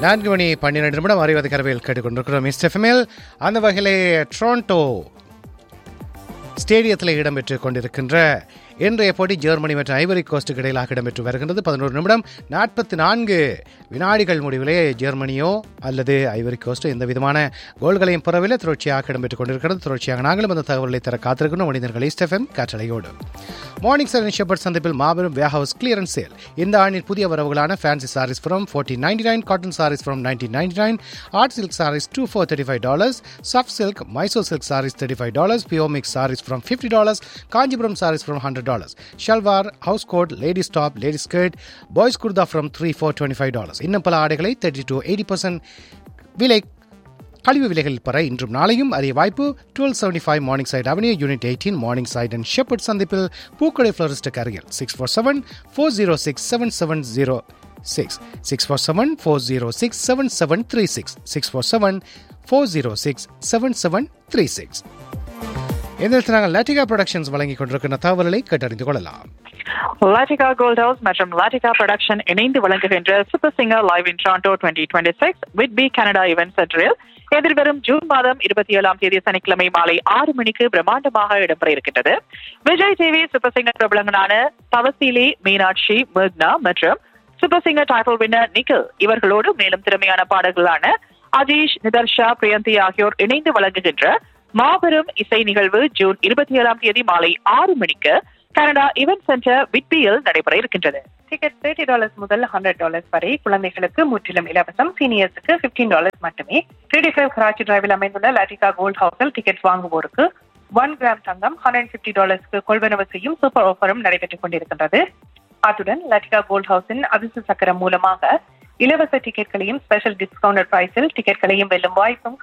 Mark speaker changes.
Speaker 1: நான்கு மணி பன்னிரண்டு நிமிடம் அறிவது கரவையில் கேட்டுக்கொண்டிருக்கிறோம் மிஸ்டெஃபமில் அந்த வகையிலே டொரண்டோ ஸ்டேடியத்தில் இடம்பெற்று கொண்டிருக்கின்ற இன்றைய போட்டி ஜெர்மனி மற்றும் ஐவரி கோஸ்டுக்கு இடையிலாக இடம்பெற்று வருகின்றது பதினோரு நிமிடம் நாற்பத்தி நான்கு வினாடிகள் முடிவிலே ஜெர்மனியோ அல்லது ஐவரி கோஸ்டோ எந்த விதமான கோல்களையும் பெறவில்லை தொடர்ச்சியாக இடம்பெற்றுக் கொண்டிருக்கிறது தொடர்ச்சியாக நாங்களும் அந்த தகவலை தர காத்திருக்கணும் மனிதர்கள் இஸ்டெஃபம் காற்றலையோடு மார்னிங் செவன் ஷெப்பர்ட் சந்திப்பில் மாபெரும் வேஹவுஸ் கிளியரன்ஸ் சேல் இந்த ஆண்டின் புதிய வரவுகளான fancy saris from fourteen ninety nine cotton saris from nineteen ninety nine art silk saris two four thirty five dollars soft silk Mysore silk saris thirty five dollars பியோ mix saris from fifty dollars Kanchipuram saris from hundred dollars salwar house coat ladies top ladies skirt boys kurta from three four twenty five dollars இன்னும் பல ஆடைகளை thirty to eighty percent விலை கழிவு விலைகளில் பெற இன்றும் நாளையும் அறிய வாய்ப்பு twelve seventy five Morningside avenue unit eighteen Morningside and Sheppard சந்திப்பில் பூக்கடை ஃப்ளோரிஸ்ட் அருகில் six four seven four zero six seven seven zero six six four seven four zero six seven seven three six six four seven four zero six seven seven three six இந்த நாங்கள் Latika productions வழங்கிக் கொண்டிருக்கிற தகவல்களை கேட்டறிந்து கொள்ளலாம்
Speaker 2: Latika gold house மற்றும் Latika production இணைந்து வழங்குகின்ற super singer live in Toronto twenty twenty six with B Canada event சென்டரில் எதிர்வரும் ஜூன் மாதம் இருபத்தி ஏழாம் தேதி சனிக்கிழமை மாலை ஆறு மணிக்கு பிரம்மாண்டமாக இடம்பெற இருக்கின்றது விஜய் டிவி சூப்பர் சிங்கர் பிரபலங்களான தவசீலி மீனாட்சி மேக்னா மற்றும் super singer title winner Nikhil இவர்களோடு மேலும் திறமையான பாடல்களான அஜீஷ் நிதர்ஷா பிரியந்தி ஆகியோர் இணைந்து வழங்குகின்ற மாபெரும் இசை நிகழ்வு ஜூன் இருபத்தி ஏழாம் தேதி மாலை ஆறு மணிக்கு கனடா இவென்ட் சென்டர் விட்பியில் நடைபெற இருக்கின்றது
Speaker 3: டிக்கெட் தேர்ட்டி டாலர்ஸ் முதல் ஹண்ட்ரட் டாலர்ஸ் வரை குழந்தைகளுக்கு முற்றிலும் இலவசம் சீனியர்ஸுக்கு பிப்டீன் டாலர்ஸ் மட்டுமே த்ரீ ஃபைவ் கராச்சி டிரைவில் அமைந்துள்ள லாட்டிகா கோல்ட் ஹவுஸில் டிக்கெட் வாங்குவோருக்கு ஒன் கிராம் தங்கம் ஹண்ட்ரட் பிப்டி டாலர்ஸ்க்கு கொள்வனவு செய்யும் சூப்பர் ஆஃபரும் நடைபெற்றுக் கொண்டிருக்கின்றது அத்துடன் லாட்டிகா கோல்ட் ஹவுஸின் அதிர்ஷ்ட சக்கரம் மூலமாக இலவச டிக்கெட்களையும் ஸ்பெஷல் டிஸ்கவுண்டட் பிரைஸில் டிக்கெட்களையும் வெல்லும் வாய்ப்பும்